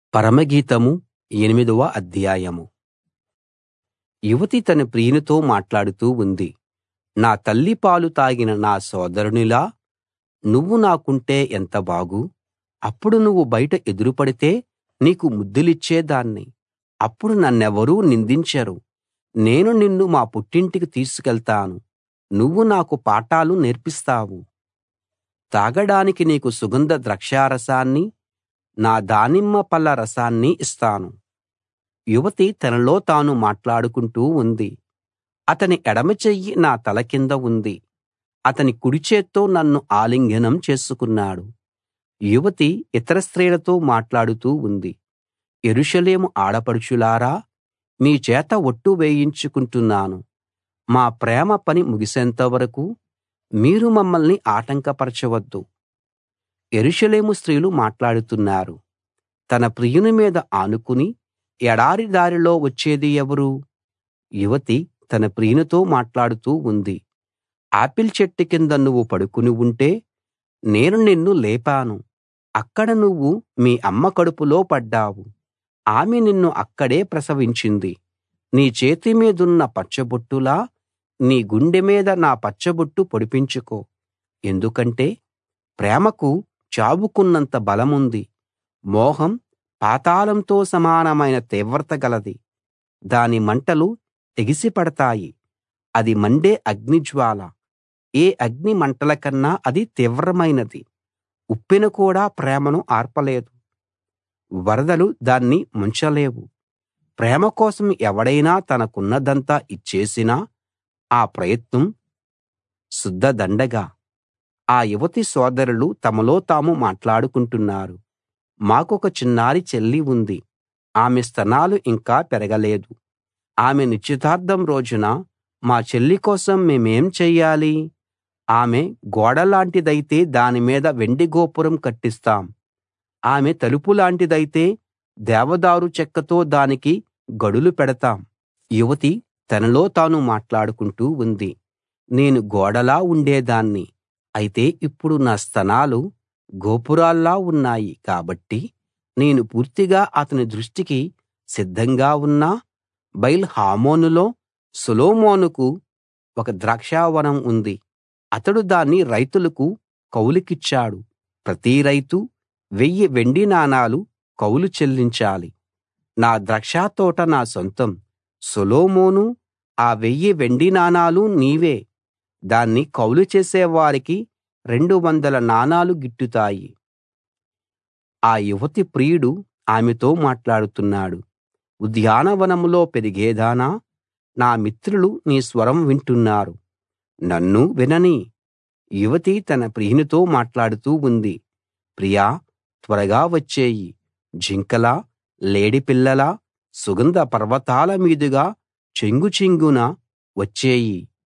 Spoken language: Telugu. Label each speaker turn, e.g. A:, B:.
A: పరమగీతము ఎనిమిదవ అధ్యాయం యువతి తన ప్రియునితో మాట్లాడుతూ ఉంది నా తల్లి పాలు తాగిన నా సోదరునిలా నువ్వు నాకుంటే ఎంత బాగు అప్పుడు నువ్వు బయట ఎదురుపడితే నీకు ముద్దులిచ్చేదాన్ని అప్పుడు నన్నెవరూ నిందించరు నేను నిన్ను మా పుట్టింటికి తీసుకెళ్తాను నువ్వు నాకు పాఠాలు నేర్పిస్తావు తాగడానికి నీకు సుగంధ ద్రాక్షారసాన్ని నా దానిమ్మ పళ్ళ రసాన్ని ఇస్తాను యువతి తనలో తాను మాట్లాడుకుంటూ ఉంది అతని ఎడమ చెయ్యి నా తల కింద ఉంది అతని కుడి చేత్తో నన్ను ఆలింగనం చేసుకున్నాడు యువతి ఇతర స్త్రీలతో మాట్లాడుతూ ఉంది యెరూషలేము ఆడపడుచులారా మీ చేత ఒట్టు వేయించుకుంటున్నాను మా ప్రేమ పని ముగిసేంత వరకూ మీరు మమ్మల్ని ఆటంకపరచవద్దు యెరూషలేము స్త్రీలు మాట్లాడుతున్నారు తన ప్రియుని మీద ఆనుకుని ఎడారి దారిలో వచ్చేది ఎవరు యువతి తన ప్రియునితో మాట్లాడుతూ ఉంది ఆపిల్ చెట్టు కింద నువ్వు పడుకుని ఉంటే నేను నిన్ను లేపాను అక్కడ నువ్వు మీ అమ్మ కడుపులో పడ్డావు ఆమె నిన్ను అక్కడే ప్రసవించింది నీ చేతి మీదున్న పచ్చబొట్టులా నీ గుండె మీద నా పచ్చబొట్టు పొడిపించుకో ఎందుకంటే ప్రేమకు చావుకున్నంత బలముంది మోహం పాతాళంతో సమానమైన తీవ్రత గలది దాని మంటలు ఎగిసిపడతాయి అది మండే అగ్నిజ్వాల ఏ అగ్ని మంటల కన్నా అది తీవ్రమైనది ఉప్పెన కూడా ప్రేమను ఆర్పలేదు వరదలు దాన్ని ముంచలేవు ప్రేమ కోసం ఎవడైనా తనకున్నదంతా ఇచ్చేసినా ఆ ప్రయత్నం శుద్ధ దండగ ఆ యువతి సోదరులు తమలో తాము మాట్లాడుకుంటున్నారు మాకొక చిన్నారి చెల్లి ఉంది ఆమె స్తనాలు ఇంకా పెరగలేదు ఆమె నిశ్చితార్థం రోజున మా చెల్లి కోసం మేమేం చెయ్యాలి ఆమె గోడలాంటిదైతే దాని మీద వెండి గోపురం కట్టిస్తాం ఆమె తలుపు లాంటిదైతే దేవదారు చెక్కతో దానికి గడులు పెడతాం యువతి తనలో తాను మాట్లాడుకుంటూ ఉంది నేను గోడలా ఉండేదాన్ని అయితే ఇప్పుడు నా స్తనాలు గోపురాల్లా ఉన్నాయి కాబట్టి నేను పూర్తిగా అతని దృష్టికి సిద్ధంగా ఉన్నా బయల్ హామోనులో సొలొమోనుకు ఒక ద్రాక్షావనం ఉంది అతడు దాన్ని రైతులకు కౌలుకిచ్చాడు ప్రతి రైతు వెయ్యి వెండి నాణాలు కౌలు చెల్లించాలి నా ద్రాక్షతోట నా సొంతం సొలొమోనూ ఆ వెయ్యి వెండి నాణాలు నీవే దాన్ని కౌలు చేసేవారికి రెండు వందల నాణాలు గిట్టుతాయి ఆ యువతి ప్రియుడు ఆమెతో మాట్లాడుతున్నాడు ఉద్యానవనంలో పెరిగేదానా నా మిత్రులు నీ స్వరం వింటున్నారు నన్నూ విననీ యువతి తన ప్రియునితో మాట్లాడుతూ ఉంది ప్రియా త్వరగా వచ్చేయి జింకలా లేడిపిల్లలా సుగంధ పర్వతాల మీదుగా చెంగుచెంగున వచ్చేయి